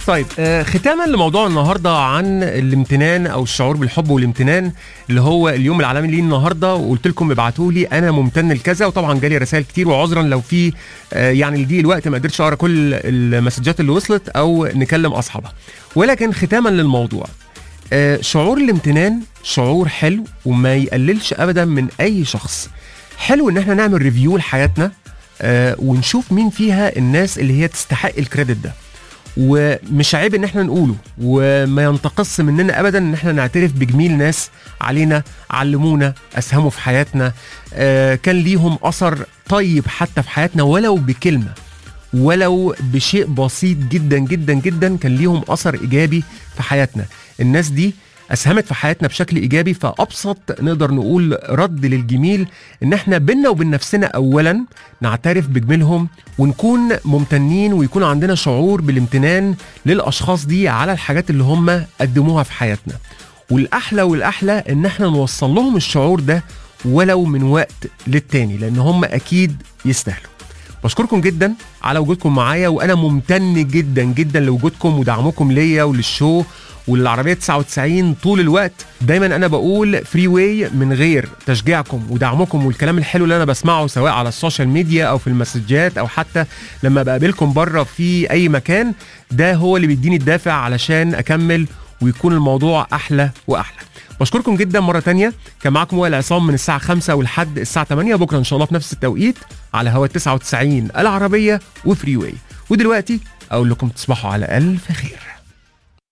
طيب آه ختاما لموضوع النهارده عن الامتنان او الشعور بالحب والامتنان اللي هو اليوم العالمي ليه النهارده وقلت لكم ابعتوا لي انا ممتن لكذا وطبعا جالي رسائل كتير وعذرا لو في آه يعني لضيق الوقت ما قدرتش اقرا كل المسجات اللي وصلت او نكلم اصحابها ولكن ختاما للموضوع آه شعور الامتنان شعور حلو وما يقللش ابدا من اي شخص حلو ان احنا نعمل ريفيو لحياتنا آه ونشوف مين فيها الناس اللي هي تستحق الكريدت ده ومش عيب ان احنا نقوله وما ينتقص مننا ابدا ان احنا نعترف بجميل ناس علينا علمونا اسهموا في حياتنا آه كان ليهم اثر طيب حتى في حياتنا ولو بكلمه ولو بشيء بسيط جدا جدا جدا كان ليهم اثر ايجابي في حياتنا الناس دي اسهمت في حياتنا بشكل ايجابي فابسط نقدر نقول رد للجميل ان احنا بينا وبين نفسنا اولا نعترف بجميلهم ونكون ممتنين ويكون عندنا شعور بالامتنان للاشخاص دي على الحاجات اللي هم قدموها في حياتنا والاحلى والاحلى ان احنا نوصل لهم الشعور ده ولو من وقت للتاني لان هم اكيد يستاهلوا بشكركم جدا على وجودكم معايا وانا ممتن جدا جدا لوجودكم ودعمكم ليا وللشو والعربيه 99 طول الوقت دايما انا بقول فري واي من غير تشجيعكم ودعمكم والكلام الحلو اللي انا بسمعه سواء على السوشيال ميديا او في المسجات او حتى لما بقابلكم بره في اي مكان ده هو اللي بيديني الدافع علشان اكمل ويكون الموضوع احلى واحلى بشكركم جدا مره تانية كان معاكم وائل عصام من الساعه 5 ولحد الساعه 8 بكره ان شاء الله في نفس التوقيت على هوا 99 العربيه وفري واي ودلوقتي اقول لكم تصبحوا على الف خير